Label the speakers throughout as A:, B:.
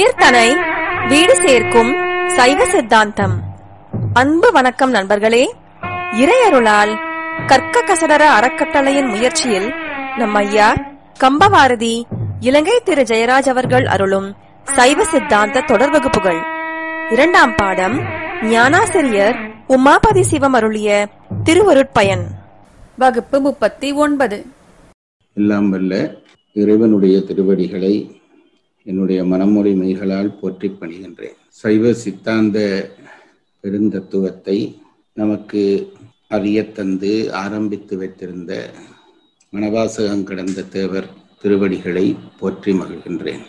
A: உயிர்தனை வீடு சேர்க்கும் சைவ சித்தாந்தம் அன்பு வணக்கம் நண்பர்களே இறையருளால் கற்க கசடர அறக்கட்டளையின் முயற்சியில் நம் ஐயா கம்பவாரதி இலங்கை திரு ஜெயராஜ் அவர்கள் அருளும் சைவ சித்தாந்த தொடர் வகுப்புகள் இரண்டாம் பாடம் ஞானாசிரியர் உமாபதி சிவம் அருளிய திருவருட்பயன் வகுப்பு முப்பத்தி ஒன்பது
B: எல்லாம் வல்ல இறைவனுடைய திருவடிகளை என்னுடைய மனமொழி மெய்களால் போற்றி பணிகின்றேன் சைவ சித்தாந்த பெருந்தத்துவத்தை நமக்கு அறியத் தந்து ஆரம்பித்து வைத்திருந்த மணவாசகம் கடந்த தேவர் திருவடிகளை போற்றி மகிழ்கின்றேன்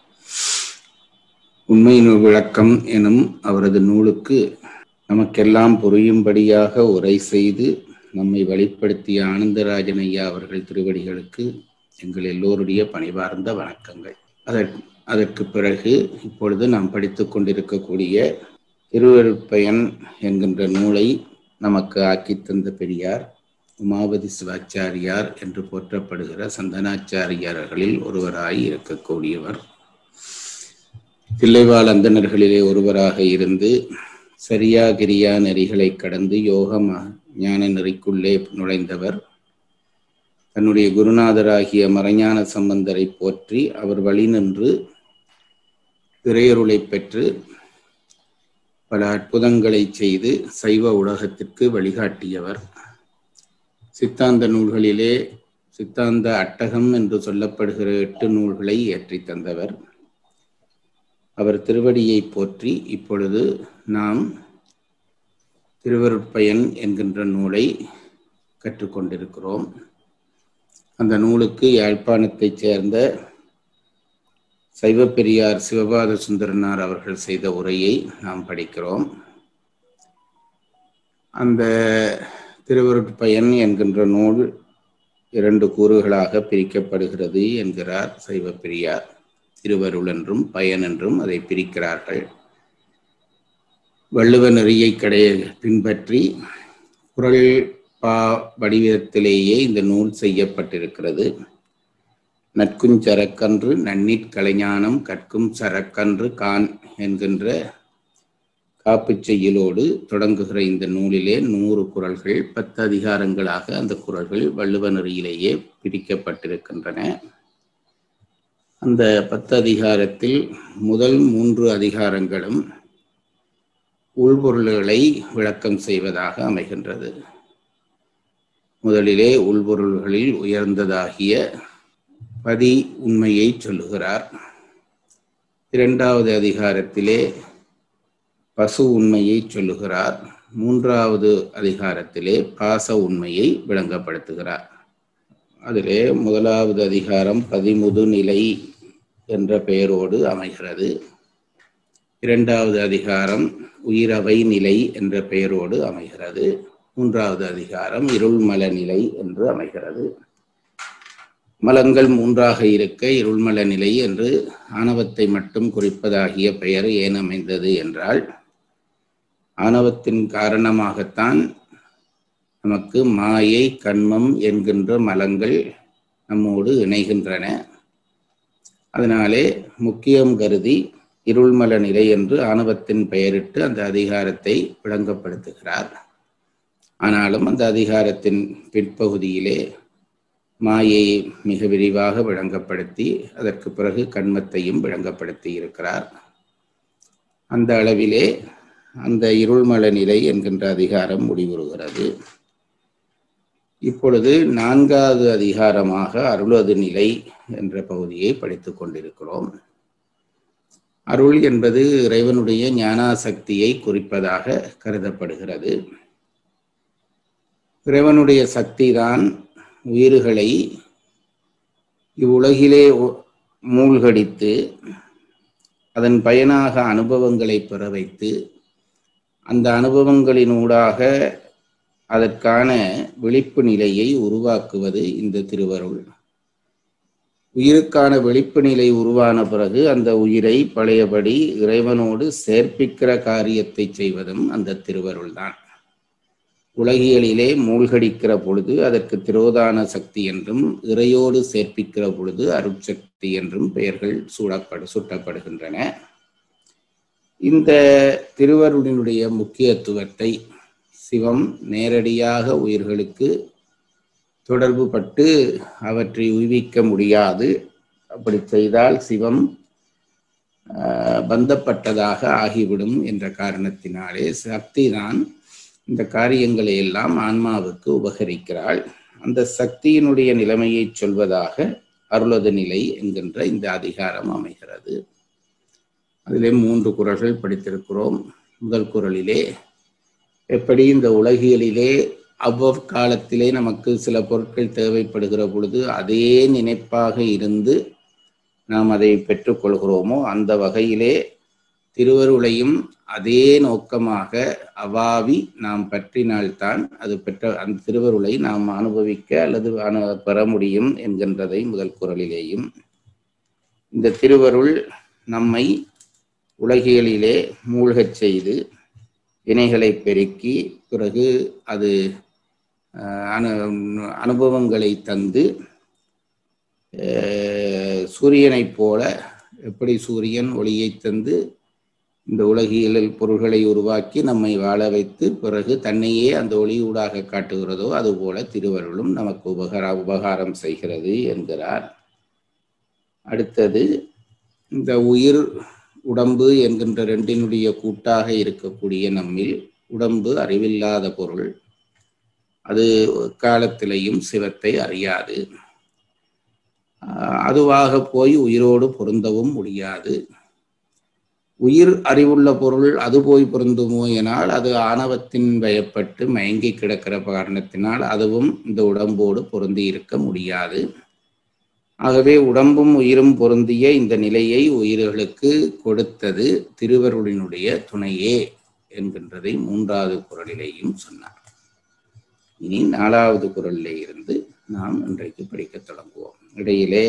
B: உண்மை நூல் விளக்கம் எனும் அவரது நூலுக்கு நமக்கெல்லாம் புரியும்படியாக உரை செய்து நம்மை வழிப்படுத்திய ஆனந்தராஜன் ஐயா அவர்கள் திருவடிகளுக்கு எங்கள் எல்லோருடைய பணிவார்ந்த வணக்கங்கள் அதற்கு அதற்கு பிறகு இப்பொழுது நாம் படித்துக் கொண்டிருக்கக்கூடிய திருவருட்பயன் என்கின்ற நூலை நமக்கு ஆக்கித் தந்த பெரியார் உமாபதி சிவாச்சாரியார் என்று போற்றப்படுகிற சந்தனாச்சாரியார்களில் ஒருவராய் இருக்கக்கூடியவர் தில்லைவாழ் அந்தணர்களிலே ஒருவராக இருந்து சரியா கிரியா நெறிகளை கடந்து யோகம் ஞான நெறிக்குள்ளே நுழைந்தவர் தன்னுடைய குருநாதராகிய மறைஞான சம்பந்தரை போற்றி அவர் வழி நின்று இறையருளை பெற்று பல அற்புதங்களை செய்து சைவ உலகத்திற்கு வழிகாட்டியவர் சித்தாந்த நூல்களிலே சித்தாந்த அட்டகம் என்று சொல்லப்படுகிற எட்டு நூல்களை ஏற்றி தந்தவர் அவர் திருவடியை போற்றி இப்பொழுது நாம் திருவருட்பயன் என்கின்ற நூலை கற்றுக்கொண்டிருக்கிறோம் அந்த நூலுக்கு யாழ்ப்பாணத்தைச் சேர்ந்த சைவப்பெரியார் சிவபாத சுந்தரனார் அவர்கள் செய்த உரையை நாம் படிக்கிறோம் அந்த திருவருட்பயன் என்கின்ற நூல் இரண்டு கூறுகளாக பிரிக்கப்படுகிறது என்கிறார் சைவப்பெரியார் திருவருள் என்றும் பயன் என்றும் அதை பிரிக்கிறார்கள் வள்ளுவ நெறியை கடைய பின்பற்றி குரல் பா வடிவத்திலேயே இந்த நூல் செய்யப்பட்டிருக்கிறது நட்கும் சரக்கன்று நன்னீட் கலைஞானம் கற்கும் சரக்கன்று கான் என்கின்ற காப்புச் செய்யுளோடு தொடங்குகிற இந்த நூலிலே நூறு குரல்கள் பத்து அதிகாரங்களாக அந்த குரல்கள் வள்ளுவ நெறியிலேயே பிரிக்கப்பட்டிருக்கின்றன அந்த பத்து அதிகாரத்தில் முதல் மூன்று அதிகாரங்களும் உள்பொருள்களை விளக்கம் செய்வதாக அமைகின்றது முதலிலே உள்பொருள்களில் உயர்ந்ததாகிய பதி உண்மையை சொல்லுகிறார் இரண்டாவது அதிகாரத்திலே பசு உண்மையை சொல்லுகிறார் மூன்றாவது அதிகாரத்திலே பாச உண்மையை விளங்கப்படுத்துகிறார் அதிலே முதலாவது அதிகாரம் பதிமுது நிலை என்ற பெயரோடு அமைகிறது இரண்டாவது அதிகாரம் உயிரவை நிலை என்ற பெயரோடு அமைகிறது மூன்றாவது அதிகாரம் இருள்மல நிலை என்று அமைகிறது மலங்கள் மூன்றாக இருக்க இருள்மல நிலை என்று ஆணவத்தை மட்டும் குறிப்பதாகிய பெயர் ஏன் அமைந்தது என்றால் ஆணவத்தின் காரணமாகத்தான் நமக்கு மாயை கண்மம் என்கின்ற மலங்கள் நம்மோடு இணைகின்றன அதனாலே முக்கியம் கருதி இருள்மல நிலை என்று ஆணவத்தின் பெயரிட்டு அந்த அதிகாரத்தை விளங்கப்படுத்துகிறார் ஆனாலும் அந்த அதிகாரத்தின் பிற்பகுதியிலே மாயை மிக விரிவாக விளங்கப்படுத்தி அதற்கு பிறகு கண்மத்தையும் விளங்கப்படுத்தி இருக்கிறார் அந்த அளவிலே அந்த இருள்மல நிலை என்கின்ற அதிகாரம் முடிவுறுகிறது இப்பொழுது நான்காவது அதிகாரமாக அருளது நிலை என்ற பகுதியை படித்துக் கொண்டிருக்கிறோம் அருள் என்பது இறைவனுடைய ஞானாசக்தியை குறிப்பதாக கருதப்படுகிறது இறைவனுடைய சக்தி தான் உயிர்களை இவ்வுலகிலே மூழ்கடித்து அதன் பயனாக அனுபவங்களை பெற வைத்து அந்த அனுபவங்களினூடாக அதற்கான விழிப்பு நிலையை உருவாக்குவது இந்த திருவருள் உயிருக்கான விழிப்பு நிலை உருவான பிறகு அந்த உயிரை பழையபடி இறைவனோடு சேர்ப்பிக்கிற காரியத்தை செய்வதும் அந்த திருவருள் தான் உலகியலிலே மூழ்கடிக்கிற பொழுது அதற்கு திரோதான சக்தி என்றும் இறையோடு சேர்ப்பிக்கிற பொழுது அருட்சக்தி என்றும் பெயர்கள் சூடப்படு சுட்டப்படுகின்றன இந்த திருவருளினுடைய முக்கியத்துவத்தை சிவம் நேரடியாக உயிர்களுக்கு தொடர்பு பட்டு அவற்றை உய்விக்க முடியாது அப்படி செய்தால் சிவம் பந்தப்பட்டதாக ஆகிவிடும் என்ற காரணத்தினாலே சக்தி தான் இந்த காரியங்களை எல்லாம் ஆன்மாவுக்கு உபகரிக்கிறாள் அந்த சக்தியினுடைய நிலைமையை சொல்வதாக அருளது நிலை என்கின்ற இந்த அதிகாரம் அமைகிறது அதிலே மூன்று குரல்கள் படித்திருக்கிறோம் முதல் குரலிலே எப்படி இந்த உலகியலிலே அவ்வவ் காலத்திலே நமக்கு சில பொருட்கள் தேவைப்படுகிற பொழுது அதே நினைப்பாக இருந்து நாம் அதை பெற்றுக்கொள்கிறோமோ அந்த வகையிலே திருவருளையும் அதே நோக்கமாக அவாவி நாம் பற்றினால்தான் அது பெற்ற அந்த திருவருளை நாம் அனுபவிக்க அல்லது அனு பெற முடியும் என்கின்றதை முதல் குரலிலேயும் இந்த திருவருள் நம்மை உலகியலிலே மூழ்கச் செய்து வினைகளை பெருக்கி பிறகு அது அனு அனுபவங்களை தந்து சூரியனைப் போல எப்படி சூரியன் ஒளியை தந்து இந்த உலகியல் பொருள்களை உருவாக்கி நம்மை வாழ வைத்து பிறகு தன்னையே அந்த ஒளியூடாக காட்டுகிறதோ அதுபோல திருவருளும் நமக்கு உபகார உபகாரம் செய்கிறது என்கிறார் அடுத்தது இந்த உயிர் உடம்பு என்கின்ற ரெண்டினுடைய கூட்டாக இருக்கக்கூடிய நம்மில் உடம்பு அறிவில்லாத பொருள் அது காலத்திலையும் சிவத்தை அறியாது அதுவாக போய் உயிரோடு பொருந்தவும் முடியாது உயிர் அறிவுள்ள பொருள் அது போய் பொருந்துமோ எனால் அது ஆணவத்தின் பயப்பட்டு மயங்கி கிடக்கிற காரணத்தினால் அதுவும் இந்த உடம்போடு பொருந்தி இருக்க முடியாது ஆகவே உடம்பும் உயிரும் பொருந்திய இந்த நிலையை உயிர்களுக்கு கொடுத்தது திருவருளினுடைய துணையே என்கின்றதை மூன்றாவது குரலிலேயும் சொன்னார் இனி நாலாவது குரலிலே இருந்து நாம் இன்றைக்கு படிக்க தொடங்குவோம் இடையிலே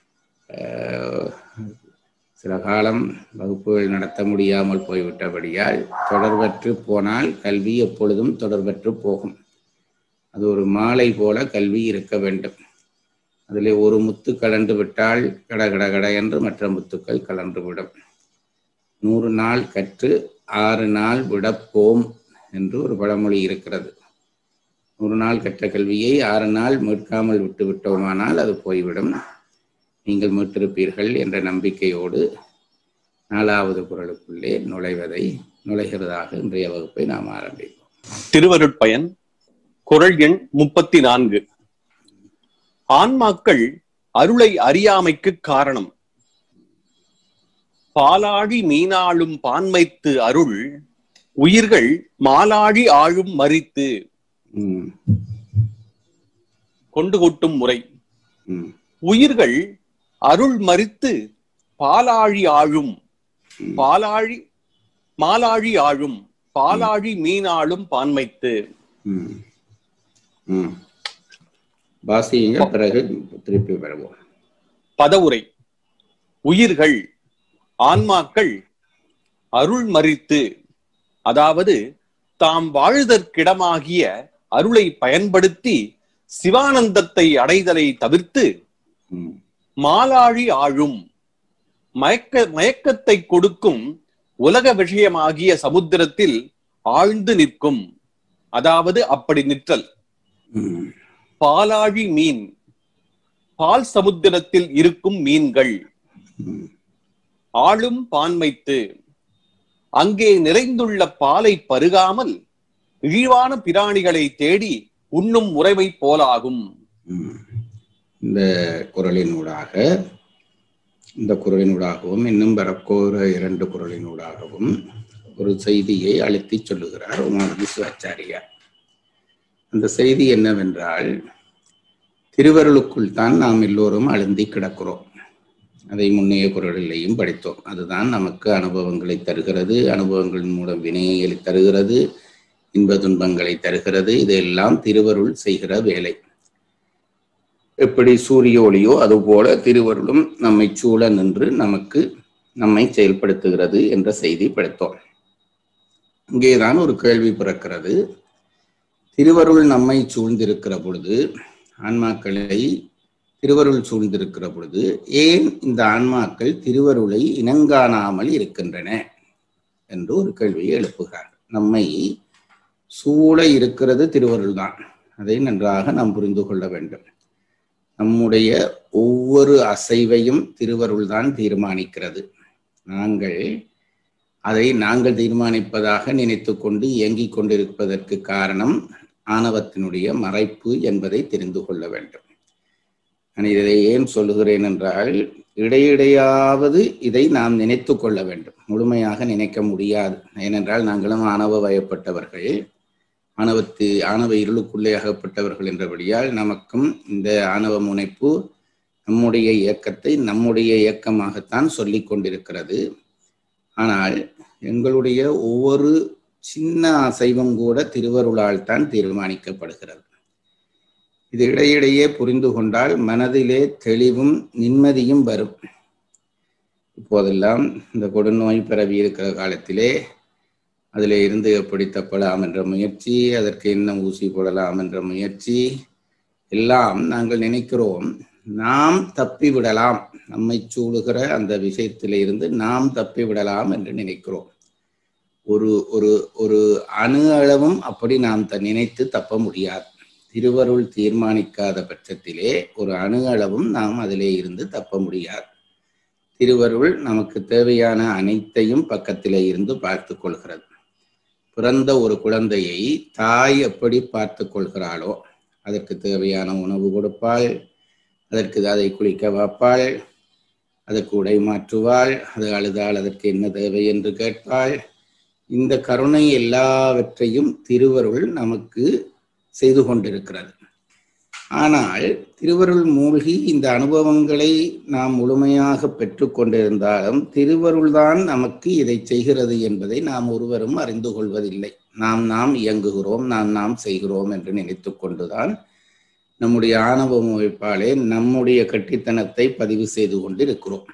B: சில காலம் வகுப்புகள் நடத்த முடியாமல் போய்விட்டபடியால் தொடர்பற்று போனால் கல்வி எப்பொழுதும் தொடர்பற்று போகும் அது ஒரு மாலை போல கல்வி இருக்க வேண்டும் அதில் ஒரு முத்து கலண்டு விட்டால் கட கட கட என்று மற்ற முத்துக்கள் கலன்று விடும் நூறு நாள் கற்று ஆறு நாள் விடப்போம் என்று ஒரு பழமொழி இருக்கிறது நூறு நாள் கற்ற கல்வியை ஆறு நாள் மீட்காமல் விட்டு விட்டோமானால் அது போய்விடும் நீங்கள் மீட்டிருப்பீர்கள் என்ற நம்பிக்கையோடு நாலாவது குரலுக்குள்ளே நுழைவதை நுழைகிறதாக இன்றைய வகுப்பை நாம் ஆரம்பிப்போம்
C: திருவருட்பயன் குரல் எண் முப்பத்தி நான்கு ஆன்மாக்கள் அருளை அறியாமைக்கு காரணம் பாலாழி மீனாளும் பான்மைத்து அருள் உயிர்கள் மாலாழி ஆழும் மறித்து
B: ம்,
C: கொண்டு கொட்டும் முறை
B: ம்,
C: உயிர்கள் அருள் மறித்து பாலாழி ஆழும் பாலாழி மாலாழி ஆழும் பாலாழி மீனாளும் பான்மைத்து
B: ம், ம். வாசியுங்க பிறகு திருப்பி வருவோம்
C: பதவுரை உயிர்கள் ஆன்மாக்கள் அருள் மறித்து அதாவது தாம் வாழ்தற்கிடமாகிய அருளை பயன்படுத்தி சிவானந்தத்தை அடைதலை தவிர்த்து
B: ம்,
C: மாலாழி ஆழும் மயக்க மயக்கத்தை கொடுக்கும் உலக விஷயமாகிய சமுத்திரத்தில் ஆழ்ந்து நிற்கும் அதாவது அப்படி நிற்றல்
B: ம்,
C: பாலாழி மீன் பால் சமுத்திரத்தில் இருக்கும் மீன்கள்
B: ம்,
C: ஆளும் பான்மைத்து அங்கே நிறைந்துள்ள பாலை பருகாமல் இழிவான பிராணிகளை தேடி உண்ணும் முறைமை போலாகும்
B: ம். இந்த குரலினூடாக இந்த குரலினூடாகவும் இன்னும் வரப்போகிற இரண்டு குரலினூடாகவும் ஒரு செய்தியை அழுத்தி சொல்லுகிறார் உமார் விஸ்வாச்சாரியார் அந்த செய்தி என்னவென்றால் திருவருளுக்குள் தான் நாம் எல்லோரும் அழுந்தி கிடக்கிறோம் அதை முன்னைய குரலிலேயும் படித்தோம் அதுதான் நமக்கு அனுபவங்களை தருகிறது அனுபவங்களின் மூலம் வினையை தருகிறது இன்ப துன்பங்களை தருகிறது இதெல்லாம் திருவருள் செய்கிற வேலை எப்படி சூரிய ஒளியோ அதுபோல திருவருளும் நம்மை சூழ நின்று நமக்கு நம்மை செயல்படுத்துகிறது என்ற செய்தி படித்தோம் இங்கேதான் ஒரு கேள்வி பிறக்கிறது திருவருள் நம்மை சூழ்ந்திருக்கிற பொழுது ஆன்மாக்களை திருவருள் சூழ்ந்திருக்கிற பொழுது ஏன் இந்த ஆன்மாக்கள் திருவருளை இனங்காணாமல் இருக்கின்றன என்று ஒரு கேள்வியை எழுப்புகிறார் நம்மை சூழ இருக்கிறது திருவருள் தான் அதை நன்றாக நாம் புரிந்து கொள்ள வேண்டும் நம்முடைய ஒவ்வொரு அசைவையும் திருவருள் தான் தீர்மானிக்கிறது நாங்கள் அதை நாங்கள் தீர்மானிப்பதாக நினைத்து கொண்டு இயங்கிக் கொண்டிருப்பதற்கு காரணம் ஆணவத்தினுடைய மறைப்பு என்பதை தெரிந்து கொள்ள வேண்டும் நான் இதை ஏன் சொல்லுகிறேன் என்றால் இடையிடையாவது இதை நாம் நினைத்து கொள்ள வேண்டும் முழுமையாக நினைக்க முடியாது ஏனென்றால் நாங்களும் ஆணவ வயப்பட்டவர்கள் ஆணவத்து ஆணவ இருளுக்குள்ளே அகப்பட்டவர்கள் என்றபடியால் நமக்கும் இந்த ஆணவ முனைப்பு நம்முடைய இயக்கத்தை நம்முடைய இயக்கமாகத்தான் சொல்லிக் கொண்டிருக்கிறது ஆனால் எங்களுடைய ஒவ்வொரு சின்ன அசைவும் கூட திருவருளால் தான் தீர்மானிக்கப்படுகிறது இது இடையிடையே புரிந்து கொண்டால் மனதிலே தெளிவும் நிம்மதியும் வரும் இப்போதெல்லாம் இந்த கொடுநோய் பரவி இருக்கிற காலத்திலே அதில் இருந்து எப்படி தப்பலாம் என்ற முயற்சி அதற்கு என்ன ஊசி போடலாம் என்ற முயற்சி எல்லாம் நாங்கள் நினைக்கிறோம் நாம் தப்பி விடலாம் நம்மை சூழுகிற அந்த விஷயத்திலே இருந்து நாம் தப்பி விடலாம் என்று நினைக்கிறோம் ஒரு ஒரு ஒரு அணு அளவும் அப்படி நாம் த நினைத்து தப்ப முடியாது திருவருள் தீர்மானிக்காத பட்சத்திலே ஒரு அணு அளவும் நாம் அதிலே இருந்து தப்ப முடியாது திருவருள் நமக்கு தேவையான அனைத்தையும் பக்கத்திலே இருந்து பார்த்து கொள்கிறது பிறந்த ஒரு குழந்தையை தாய் எப்படி பார்த்து கொள்கிறாளோ அதற்கு தேவையான உணவு கொடுப்பாள் அதற்கு அதை குளிக்க வைப்பாள் அதற்கு உடை மாற்றுவாள் அது அழுதால் அதற்கு என்ன தேவை என்று கேட்பாள் இந்த கருணை எல்லாவற்றையும் திருவருள் நமக்கு செய்து கொண்டிருக்கிறது ஆனால் திருவருள் மூழ்கி இந்த அனுபவங்களை நாம் முழுமையாக பெற்றுக்கொண்டிருந்தாலும் திருவருள்தான் நமக்கு இதை செய்கிறது என்பதை நாம் ஒருவரும் அறிந்து கொள்வதில்லை நாம் நாம் இயங்குகிறோம் நாம் நாம் செய்கிறோம் என்று நினைத்து கொண்டுதான் நம்முடைய ஆணவ முயற்பாலே நம்முடைய கட்டித்தனத்தை பதிவு செய்து கொண்டு இருக்கிறோம்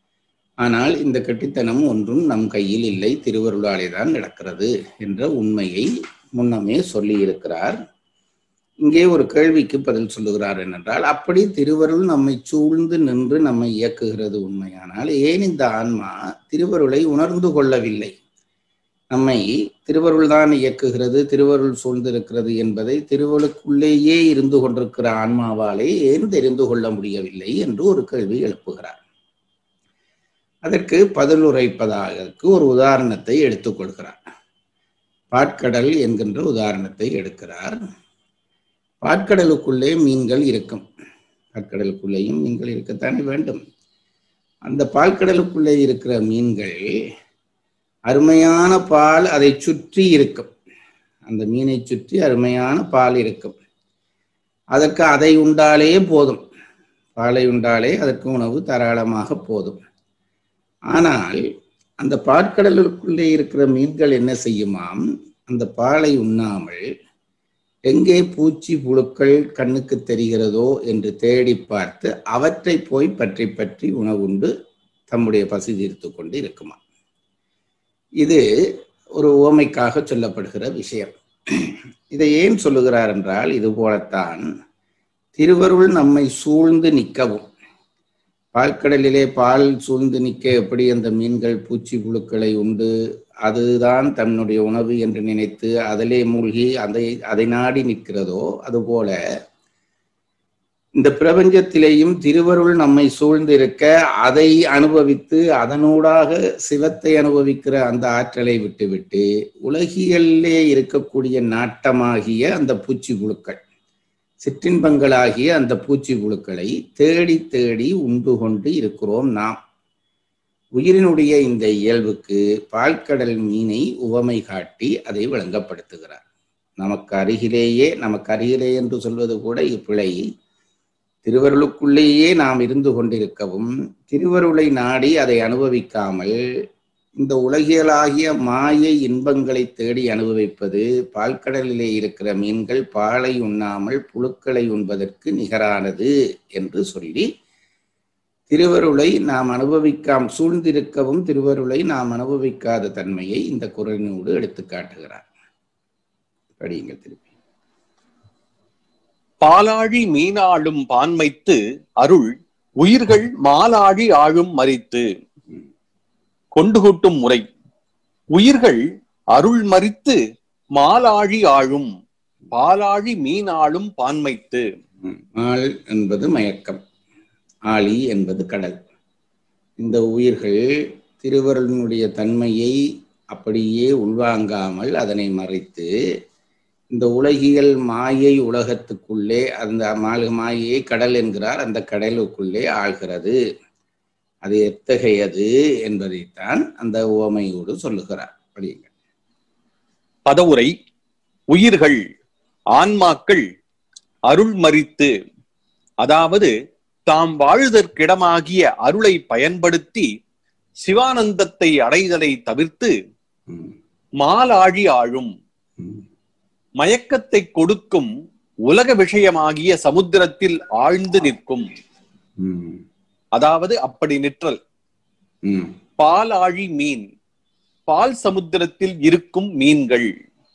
B: ஆனால் இந்த கட்டித்தனம் ஒன்றும் நம் கையில் இல்லை திருவருளாலே தான் நடக்கிறது என்ற உண்மையை முன்னமே சொல்லி இருக்கிறார் இங்கே ஒரு கேள்விக்கு பதில் சொல்லுகிறார் என்னென்றால் அப்படி திருவருள் நம்மை சூழ்ந்து நின்று நம்மை இயக்குகிறது உண்மையானால் ஏன் இந்த ஆன்மா திருவருளை உணர்ந்து கொள்ளவில்லை நம்மை திருவருள் தான் இயக்குகிறது திருவருள் சூழ்ந்திருக்கிறது என்பதை திருவருளுக்குள்ளேயே இருந்து கொண்டிருக்கிற ஆன்மாவாலே ஏன் தெரிந்து கொள்ள முடியவில்லை என்று ஒரு கேள்வி எழுப்புகிறார் அதற்கு பதில் உரைப்பதற்கு ஒரு உதாரணத்தை எடுத்துக்கொள்கிறார் பாட்கடல் என்கின்ற உதாரணத்தை எடுக்கிறார் பாட்கடலுக்குள்ளே மீன்கள் இருக்கும் பாட்கடலுக்குள்ளேயும் மீன்கள் இருக்கத்தானே வேண்டும் அந்த பால்கடலுக்குள்ளே இருக்கிற மீன்கள் அருமையான பால் அதை சுற்றி இருக்கும் அந்த மீனை சுற்றி அருமையான பால் இருக்கும் அதற்கு அதை உண்டாலே போதும் பாலை உண்டாலே அதற்கு உணவு தாராளமாக போதும் ஆனால் அந்த பாற்கடலுக்குள்ளே இருக்கிற மீன்கள் என்ன செய்யுமாம் அந்த பாலை உண்ணாமல் எங்கே பூச்சி புழுக்கள் கண்ணுக்கு தெரிகிறதோ என்று தேடி பார்த்து அவற்றை போய் பற்றி பற்றி உணவுண்டு தம்முடைய பசி தீர்த்து கொண்டு இருக்குமா இது ஒரு ஓமைக்காக சொல்லப்படுகிற விஷயம் இதை ஏன் சொல்லுகிறார் என்றால் இது போலத்தான் திருவருள் நம்மை சூழ்ந்து நிற்கவும் பால்கடலிலே பால் சூழ்ந்து நிற்க எப்படி அந்த மீன்கள் பூச்சி புழுக்களை உண்டு அதுதான் தன்னுடைய உணவு என்று நினைத்து அதிலே மூழ்கி அதை அதை நாடி நிற்கிறதோ அதுபோல இந்த பிரபஞ்சத்திலேயும் திருவருள் நம்மை சூழ்ந்திருக்க அதை அனுபவித்து அதனூடாக சிவத்தை அனுபவிக்கிற அந்த ஆற்றலை விட்டுவிட்டு உலகியல்லே இருக்கக்கூடிய நாட்டமாகிய அந்த பூச்சி புழுக்கள் சிற்றின்பங்களாகிய அந்த பூச்சி புழுக்களை தேடி தேடி உண்டு கொண்டு இருக்கிறோம் நாம் உயிரினுடைய இந்த இயல்புக்கு பால்கடல் மீனை உவமை காட்டி அதை விளங்கப்படுத்துகிறார் நமக்கு அருகிலேயே நமக்கு அருகிலே என்று சொல்வது கூட இப்பிழை திருவருளுக்குள்ளேயே நாம் இருந்து கொண்டிருக்கவும் திருவருளை நாடி அதை அனுபவிக்காமல் இந்த உலகியலாகிய மாய இன்பங்களை தேடி அனுபவிப்பது பால்கடலிலே இருக்கிற மீன்கள் பாலை உண்ணாமல் புழுக்களை உண்பதற்கு நிகரானது என்று சொல்லி திருவருளை நாம் அனுபவிக்காம் சூழ்ந்திருக்கவும் திருவருளை நாம் அனுபவிக்காத தன்மையை இந்த குரலினோடு எடுத்து காட்டுகிறார் படியுங்க திருப்பி
C: பாலாழி மீனாளும் பான்மைத்து அருள் உயிர்கள் மாலாழி ஆழும் மறித்து கொண்டுகூட்டும் முறை உயிர்கள் அருள் மறித்து மாலாழி ஆழும் பாலாழி மீனாளும் பான்மைத்து
B: ம். ஆள் என்பது மயக்கம் ஆழி என்பது கடல் இந்த உயிர்கள் திருவருளினுடைய தன்மையை அப்படியே உள்வாங்காமல் அதனை மறைத்து இந்த உலகியல் மாயை உலகத்துக்குள்ளே அந்த மா- மாயையை கடல் என்கிறார் அந்த கடலுக்குள்ளே ஆழ்கிறது அது எத்தகையது என்பதைத்தான் அந்த உவமையோடு சொல்லுகிறார் படியுங்க
C: பதவுரை உயிர்கள் ஆன்மாக்கள் அருள் மறித்து அதாவது தாம் வாழுதற்கிடமாகிய அருளை பயன்படுத்தி சிவானந்தத்தை அடைதலை தவிர்த்து
B: ம்,
C: மாலாழி ஆழும்
B: ம்,
C: மயக்கத்தை கொடுக்கும் உலக விஷயமாகிய சமுத்திரத்தில் ஆழ்ந்து நிற்கும்
B: ம்,
C: அதாவது அப்படி நிற்றல்
B: ம்,
C: பாலாழி மீன் பால் சமுத்திரத்தில் இருக்கும் மீன்கள்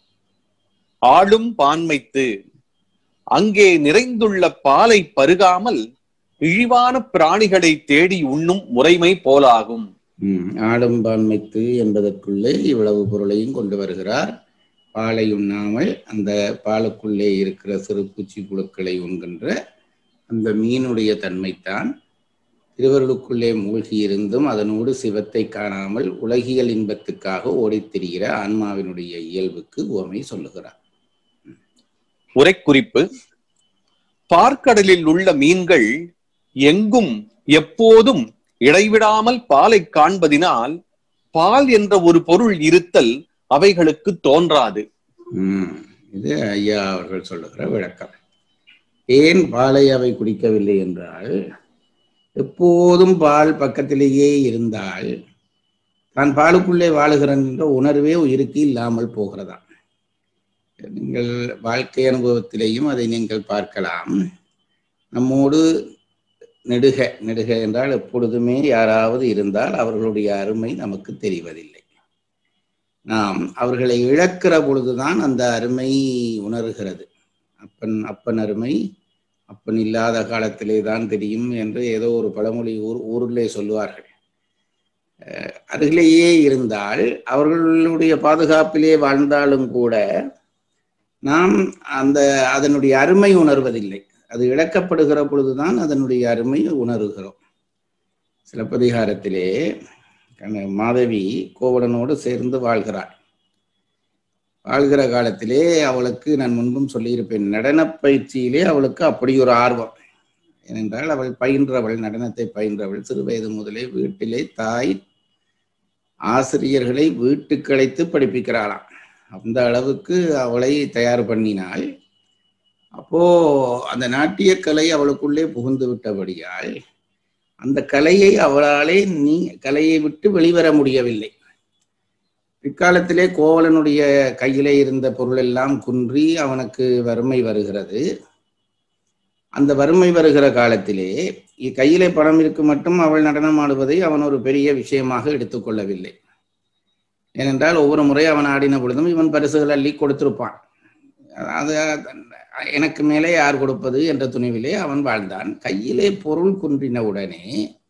C: ஆளும் பான்மைத்து அங்கே நிறைந்துள்ள பாலை பருகாமல் இழிவான பிராணிகளை தேடி உண்ணும் முறைமை போலாகும்
B: ம், ஆடம்பான்மைத்து என்பதற்குள்ளே இவ்வளவு பொருளையும் கொண்டு வருகிறார் பாலை உண்ணாமல் அந்த பாலுக்குள்ளே இருக்கிற சிறு பூச்சி புழுக்களை உண்கின்ற அந்த மீனுடைய தன்மைத்தான் திருவருளுக்குள்ளே மூழ்கி இருந்தும் அதனோடு சிவத்தை காணாமல் உலகியல் இன்பத்துக்காக ஓடித் திரிகிற ஆன்மாவினுடைய இயல்புக்கு உவமை சொல்லுகிறார்
C: உரைக்குறிப்பு பார்க்கடலில் உள்ள மீன்கள் எங்கும் எப்போதும் இடைவிடாமல் பாலை காண்பதினால் பால் என்ற ஒரு பொருள் இருத்தல் அவைகளுக்கு தோன்றாது
B: ம், இது ஐயா அவர்கள் சொல்லுகிற விளக்கம் ஏன் பாலை அவை குடிக்கவில்லை என்றால் எப்போதும் பால் பக்கத்திலேயே இருந்தால் தான் பாலுக்குள்ளே வாழுகிறேன் என்ற உணர்வே உயிருக்கு இல்லாமல் போகிறதா நீங்கள் வாழ்க்கை அனுபவத்திலேயும் அதை நீங்கள் பார்க்கலாம் நம்மோடு நெடுக நெடுக என்றால் எப்பொழுதுமே யாராவது இருந்தால் அவர்களுடைய அருமை நமக்கு தெரிவதில்லை நாம் அவர்களை இழக்கிற பொழுதுதான் அந்த அருமை உணர்கிறது அப்பன் அப்பன் அருமை அப்பன் இல்லாத காலத்திலே தான் தெரியும் என்று ஏதோ ஒரு பழமொழி ஊர் ஊரிலே சொல்லுவார்கள் அஹ் அருகிலேயே இருந்தால் அவர்களுடைய பாதுகாப்பிலே வாழ்ந்தாலும் கூட நாம் அந்த அதனுடைய அருமை உணர்வதில்லை அது இழக்கப்படுகிற பொழுதுதான் அதனுடைய அருமை உணர்கிறோம் சிலப்பதிகாரத்திலே கண்ண- மாதவி கோவலனோடு சேர்ந்து வாழ்கிறாள் வாழ்கிற காலத்திலே அவளுக்கு நான் முன்பும் சொல்லியிருப்பேன் நடனப் பயிற்சியிலே அவளுக்கு அப்படி ஒரு ஆர்வம் ஏனென்றால் அவள் பயின்றவள் நடனத்தை பயின்றவள் சிறு வயது முதலே வீட்டிலே தாய் ஆசிரியர்களை வீட்டுக்கு அழைத்து படிப்பிக்கிறாளாம் அந்த அளவுக்கு அவளை தயார் பண்ணினாள் அப்போ அந்த நாட்டியக் கலை அவளுக்குள்ளே புகுந்து விட்டபடியால் அந்த கலையை அவளாலே நீ கலையை விட்டு வெளிவர முடியவில்லை பிற்காலத்திலே கோவலனுடைய கையிலே இருந்த பொருள் எல்லாம் குன்றி அவனுக்கு வறுமை வருகிறது அந்த வறுமை வருகிற காலத்திலே இ- கையிலே பணம் இருக்கு மட்டும் அவள் நடனம் ஆடுவதை அவன் ஒரு பெரிய விஷயமாக எடுத்துக்கொள்ளவில்லை ஏனென்றால் ஒவ்வொரு முறை அவன் ஆடின பொழுதும் இவன் பரிசுகள் அள்ளி கொடுத்திருப்பான் அது எனக்கு மேலே யார் கொடுப்பது என்ற துணிவிலே அவன் வாழ்ந்தான் கையிலே பொருள் குன்றின உடனே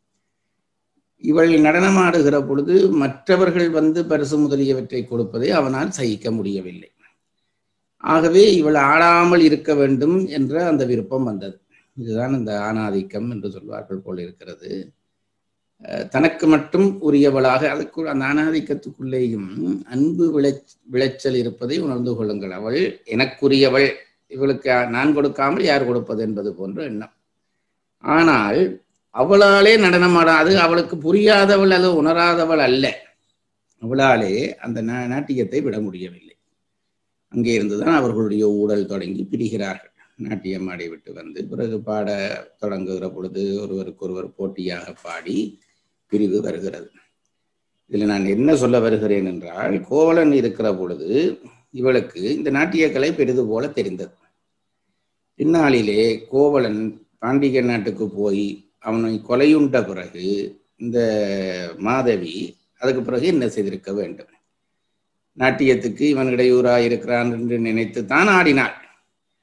B: இவள் நடனமாடுகிற பொழுது மற்றவர்கள் வந்து பரிசு முதலியவற்றை கொடுப்பதை அவனால் சகிக்க முடியவில்லை ஆகவே இவள் ஆடாமல் இருக்க வேண்டும் என்ற அந்த விருப்பம் வந்தது இதுதான் இந்த ஆணாதிக்கம் என்று சொல்வார்கள் போல் இருக்கிறது அஹ் தனக்கு மட்டும் உரியவளாக அதுக்குள் அந்த ஆணாதிக்கத்துக்குள்ளேயும் அன்பு விளைச் விளைச்சல் இருப்பதை உணர்ந்து கொள்ளுங்கள் அவள் எனக்குரியவள் இவளுக்கு நான் கொடுக்காமல் யார் கொடுப்பது என்பது போன்ற எண்ணம் ஆனால் அவளாலே நடனமாட அது அவளுக்கு புரியாதவள் அல்லது உணராதவள் அல்ல அவளாலே அந்த நா- நாட்டியத்தை விட முடியவில்லை அங்கே இருந்துதான் அவர்களுடைய ஊழல் தொடங்கி பிரிகிறார்கள் நாட்டியம் ஆடி விட்டு வந்து பிறகு பாட தொடங்குகிற பொழுது ஒருவருக்கொருவர் போட்டியாக பாடி பிரிவு வருகிறது இதில் நான் என்ன சொல்ல வருகிறேன் என்றால் கோவலன் இருக்கிற பொழுது இவளுக்கு இந்த நாட்டியக்கலை பெரிது போல தெரிந்தது பின்னாளிலே கோவலன் பாண்டிய நாட்டுக்கு போய் அவனை கொலையுண்ட பிறகு இந்த மாதவி அதுக்கு பிறகு என்ன செய்திருக்க வேண்டும் நாட்டியத்துக்கு இவன் இடையூறாக இருக்கிறான் என்று நினைத்து தான் ஆடினாள்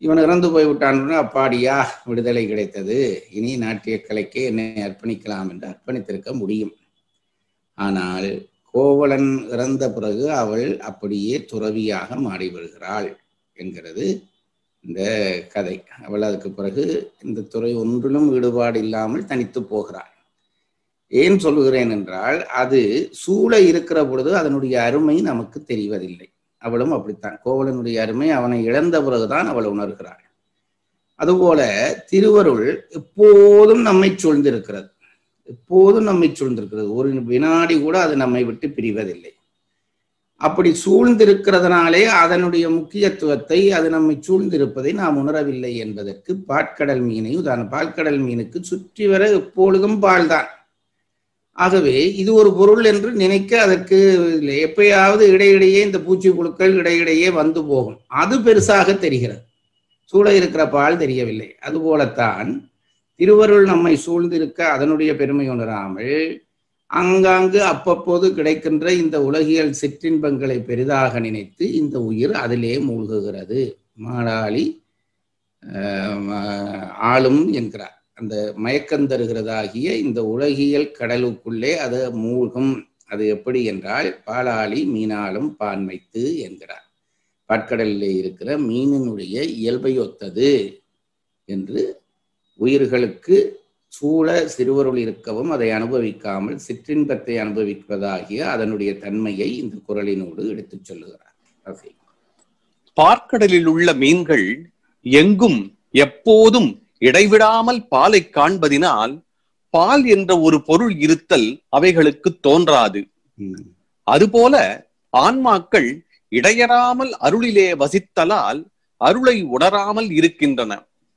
B: இவன் இறந்து போய்விட்டான் அப்பாடியா விடுதலை கிடைத்தது இனி நாட்டிய கலைக்கு என்னை அர்ப்பணிக்கலாம் என்று அர்ப்பணித்திருக்க முடியும் ஆனால் கோவலன் இறந்த பிறகு அவள் அப்படியே துறவியாக மாறி வருகிறாள் என்கிறது இந்த கதை அவள் அதுக்கு பிறகு இந்த துறை ஒன்றிலும் ஈடுபாடு இல்லாமல் தனித்து போகிறாள் ஏன் சொல்லுகிறேன் என்றால் அது சூழ இருக்கிற பொழுது அதனுடைய அருமை நமக்கு தெரிவதில்லை அவளும் அப்படித்தான் கோவலனுடைய அருமை அவனை இழந்த பிறகுதான் அவள் உணர்கிறாள் அதுபோல திருவருள் எப்போதும் நம்மை சூழ்ந்திருக்கிறது எப்போதும் நம்மை சூழ்ந்திருக்கிறது ஒரு வினாடி கூட அது நம்மை விட்டு பிரிவதில்லை அப்படி சூழ்ந்திருக்கிறதுனாலே அதனுடைய முக்கியத்துவத்தை அது நம்மை சூழ்ந்திருப்பதை நாம் உணரவில்லை என்பதற்கு பாட்கடல் மீனை உதாரணம் பால்கடல் மீனுக்கு சுற்றி வர எப்பொழுதும் பால்தான் ஆகவே இது ஒரு பொருள் என்று நினைக்க அதற்கு இல்லை எப்பயாவது இடையிடையே இந்த பூச்சி புழுக்கள் இடையிடையே வந்து போகும் அது பெருசாக தெரிகிறது சூழ இருக்கிற பால் தெரியவில்லை அதுபோலத்தான் திருவருள் நம்மை சூழ்ந்திருக்க அதனுடைய பெருமை உணராமல் ஆங்காங்கு அப்பப்போது கிடைக்கின்ற இந்த உலகியல் சிற்றின்பங்களை பெரிதாக நினைத்து இந்த உயிர் அதிலே மூழ்குகிறது மாடாளி ஆளும் என்கிறார் அந்த மயக்கம் தருகிறதாகிய இந்த உலகியல் கடலுக்குள்ளே அது மூழ்கும் அது எப்படி என்றால் பாலாளி மீனாலும் பான் வைத்து என்கிறார் பாட்கடலிலே இருக்கிற மீனினுடைய இயல்பை ஒத்தது என்று உயிர்களுக்கு சூழ சிறுவருள் இருக்கவும் அதை அனுபவிக்காமல் சிற்றின்பத்தை அனுபவிப்பதாகிய அதனுடைய தன்மையை இந்த குரலினோடு எடுத்துச் சொல்லுகிறார்
C: பார்க்கடலில் உள்ள மீன்கள் எங்கும் எப்போதும் இடைவிடாமல் பாலை காண்பதினால் பால் என்ற ஒரு பொருள் இருத்தல் அவைகளுக்கு தோன்றாது அதுபோல ஆன்மாக்கள் இடையறாமல் அருளிலே வசித்தலால் அருளை உணராமல் இருக்கின்றன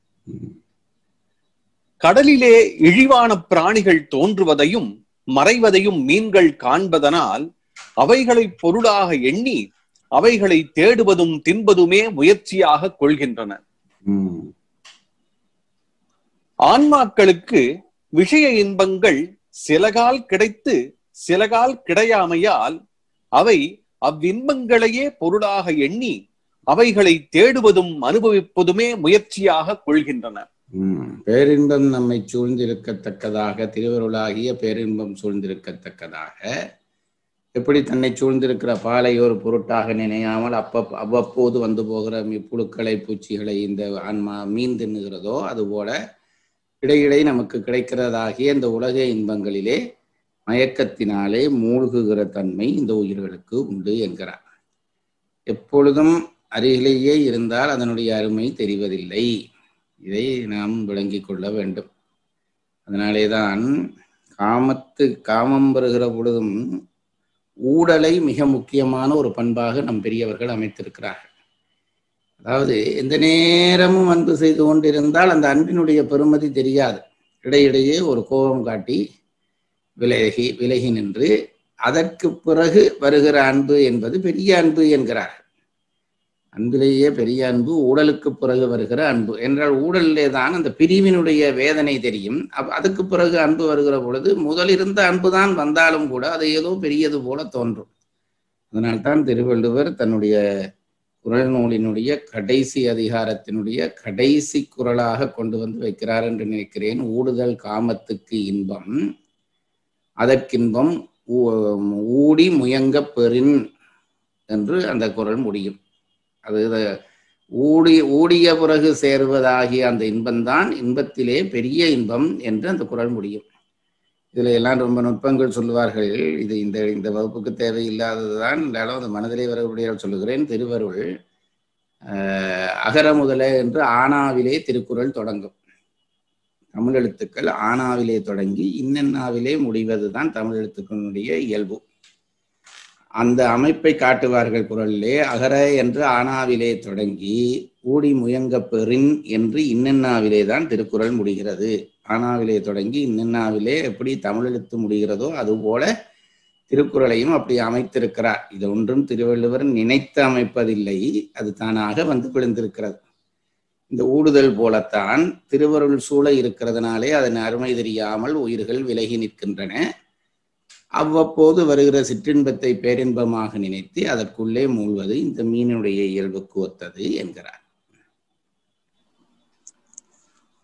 C: கடலிலே இழிவான பிராணிகள் தோன்றுவதையும் மறைவதையும் மீன்கள் காண்பதனால் அவைகளை பொருளாக எண்ணி அவைகளை தேடுவதும் தின்பதுமே முயற்சியாக கொள்கின்றன ஆன்மாக்களுக்கு விஷய இன்பங்கள் சிலகால் கிடைத்து சிலகால் கிடையாமையால் அவை அவ்வின்பங்களையே பொருளாக எண்ணி அவைகளை தேடுவதும் அனுபவிப்பதுமே முயற்சியாக கொள்கின்றன
B: பேரின்பம் நம்மை சூழ்ந்திருக்கத்தக்கதாக திருவருளாகிய பேரின்பம் சூழ்ந்திருக்கத்தக்கதாக எப்படி தன்னை சூழ்ந்திருக்கிற பாலை ஒரு பொருட்டாக நினையாமல் அப்ப அவ்வப்போது வந்து போகிற புழுக்களை பூச்சிகளை இந்த ஆன்மா மீன் தின்னுகிறதோ அதுபோல இடையிடை நமக்கு கிடைக்கிறதாகிய இந்த உலக இன்பங்களிலே மயக்கத்தினாலே மூழ்குகிற தன்மை இந்த உயிர்களுக்கு உண்டு என்கிறார் எப்பொழுதும் அருகிலேயே இருந்தால் அதனுடைய அருமை தெரிவதில்லை இதை நாம் விளங்கிக் கொள்ள வேண்டும் அதனாலே தான் காமத்து காமம் வருகிற பொழுதும் ஊடலை மிக முக்கியமான ஒரு பண்பாக நம் பெரியவர்கள் அமைத்திருக்கிறார்கள் அதாவது எந்த நேரமும் அன்பு செய்து கொண்டிருந்தால் அந்த அன்பினுடைய பெருமதி தெரியாது இடையிடையே ஒரு கோபம் காட்டி விலகி விலகி நின்று அதற்கு பிறகு வருகிற அன்பு என்பது பெரிய அன்பு என்கிறார் அன்பிலேயே பெரிய அன்பு ஊழலுக்கு பிறகு வருகிற அன்பு என்றால் ஊழலிலே தான் அந்த பிரிவினுடைய வேதனை தெரியும் அதுக்கு பிறகு அன்பு வருகிற பொழுது முதல் இருந்த அன்பு தான் வந்தாலும் கூட அது ஏதோ பெரியது போல தோன்றும் அதனால்தான் திருவள்ளுவர் தன்னுடைய குரல் நூலினுடைய கடைசி அதிகாரத்தினுடைய கடைசி குரலாக கொண்டு வந்து வைக்கிறார் என்று நினைக்கிறேன் ஊடுதல் காமத்துக்கு இன்பம் அதற்கின்பம் ஊடி முயங்க பெறின் என்று அந்த குரல் முடியும் அது ஊடி ஊடிய பிறகு சேருவதாகிய அந்த இன்பம்தான் இன்பத்திலே பெரிய இன்பம் என்று அந்த குரல் முடியும் இதுல எல்லாம் ரொம்ப நுட்பங்கள் சொல்லுவார்கள் இது இந்த இந்த வகுப்புக்கு தேவையில்லாததுதான் இருந்தாலும் அந்த மனதிலே வரக்கூடிய சொல்லுகிறேன் திருவருள் அகர முதல என்று ஆனாவிலே திருக்குறள் தொடங்கும் தமிழ் எழுத்துக்கள் ஆனாவிலே தொடங்கி இன்னென்னாவிலே முடிவது தான் தமிழ் எழுத்துக்களுடைய இயல்பு அந்த அமைப்பை காட்டுவார்கள் குரலிலே அகர என்று ஆனாவிலே தொடங்கி ஊடி முயங்க பெறின் என்று இன்னென்னாவிலே தான் திருக்குறள் முடிகிறது ஆனாவிலே தொடங்கி இன்னென்னாவிலே எப்படி தமிழ் எழுத்து முடிகிறதோ அதுபோல திருக்குறளையும் அப்படி அமைத்திருக்கிறார் இது ஒன்றும் திருவள்ளுவர் நினைத்து அமைப்பதில்லை அது தானாக வந்து விழுந்திருக்கிறது இந்த ஊடுதல் போலத்தான் திருவருள் சூழ இருக்கிறதுனாலே அதன் அருமை தெரியாமல் உயிர்கள் விலகி நிற்கின்றன அவ்வப்போது வருகிற சிற்றின்பத்தை பேரின்பமாக நினைத்து அதற்குள்ளே மூழ்வது இந்த மீனுடைய இயல்புக்கு ஒத்தது என்கிறார்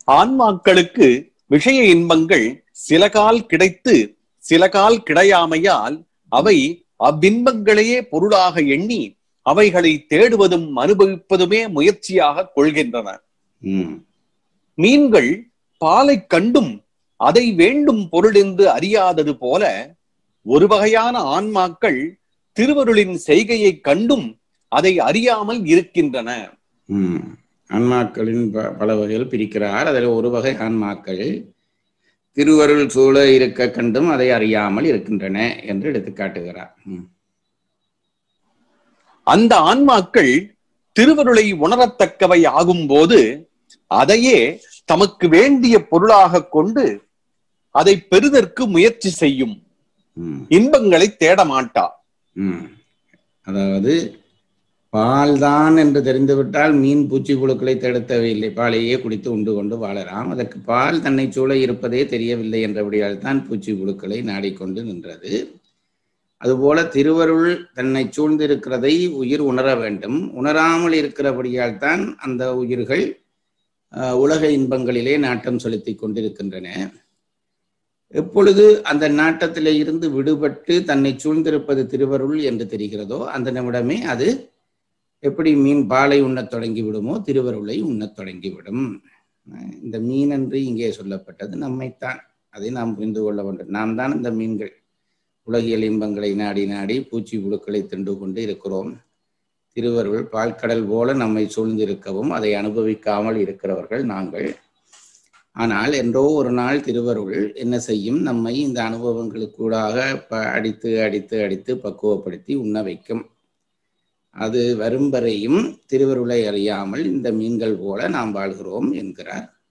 C: ஆன்மாக்களுக்கு விஷய இன்பங்கள் சில கால் கிடைத்து சில கால் கிடையாமையால் அவை அவ்வின்பங்களையே பொருளாக எண்ணி அவைகளை தேடுவதும் அனுபவிப்பதுமே முயற்சியாக கொள்கின்றன
B: ம்
C: மீன்கள் பாலை கண்டும் அதை வேண்டும் பொருள் என்று அறியாதது போல ஒரு வகையான ஆன்மாக்கள் திருவருளின் செய்கையை கண்டும் அதை அறியாமல் இருக்கின்றன
B: ம் ஆன்மாக்களின் ப- பல வகைகள் பிரிக்கிறார் அதில் ஒரு வகை ஆன்மாக்கள் திருவருள் சூழ இருக்க கண்டும் அதை அறியாமல் இருக்கின்றன என்று எடுத்து காட்டுகிறார் ம்
C: அந்த ஆன்மாக்கள் திருவருளை உணரத்தக்கவை ஆகும்போது அதையே தமக்கு வேண்டிய பொருளாக கொண்டு அதை பெறுதற்கு முயற்சி செய்யும்
B: ம்
C: இன்பங்களை தேட மாட்டா
B: ம் அதாவது பால் தான் என்று தெரிந்துவிட்டால் மீன் பூச்சி புழுக்களை தேட தேவையில்லை பாலையே குடித்து உண்டு கொண்டு வாழலாம் அதற்கு பால் தன்னை சூழ இருப்பதே தெரியவில்லை என்றபடியால் தான் பூச்சி புழுக்களை நாடிக்கொண்டு நின்றது அதுபோல திருவருள் தன்னை சூழ்ந்திருக்கிறதை உயிர் உணர வேண்டும் உணராமல் இருக்கிறபடியால் தான் அந்த உயிர்கள் அஹ், உலக இன்பங்களிலே நாட்டம் செலுத்தி கொண்டிருக்கின்றன எப்பொழுது அந்த நாட்டத்திலே இருந்து விடுபட்டு தன்னை சூழ்ந்திருப்பது திருவருள் என்று தெரிகிறதோ அந்த நிமிடமே அது எப்படி மீன் பாலை உண்ணத் தொடங்கி விடுமோ திருவருளை உண்ணத் தொடங்கிவிடும் அஹ் இந்த மீன் என்று இங்கே சொல்லப்பட்டது நம்மைத்தான் அதை நாம் புரிந்து கொள்ள வேண்டும் நாம் தான் இந்த மீன்கள் உலகியல் இன்பங்களை நாடி நாடி பூச்சி புழுக்களை தின்று கொண்டு இருக்கிறோம் திருவருள் பால்கடல் போல நம்மை சூழ்ந்திருக்கவும் அதை அனுபவிக்காமல் இருக்கிறவர்கள் நாங்கள் ஆனால் என்றோ ஒரு நாள் திருவருள் என்ன செய்யும் நம்மை இந்த அனுபவங்களுக்கூடாக ப- அடித்து அடித்து அடித்து பக்குவப்படுத்தி உண்ண வைக்கும் அது வரும் வரையும் திருவருளை அறியாமல் இந்த மீன்கள் போல நாம் வாழ்கிறோம் என்கிறார்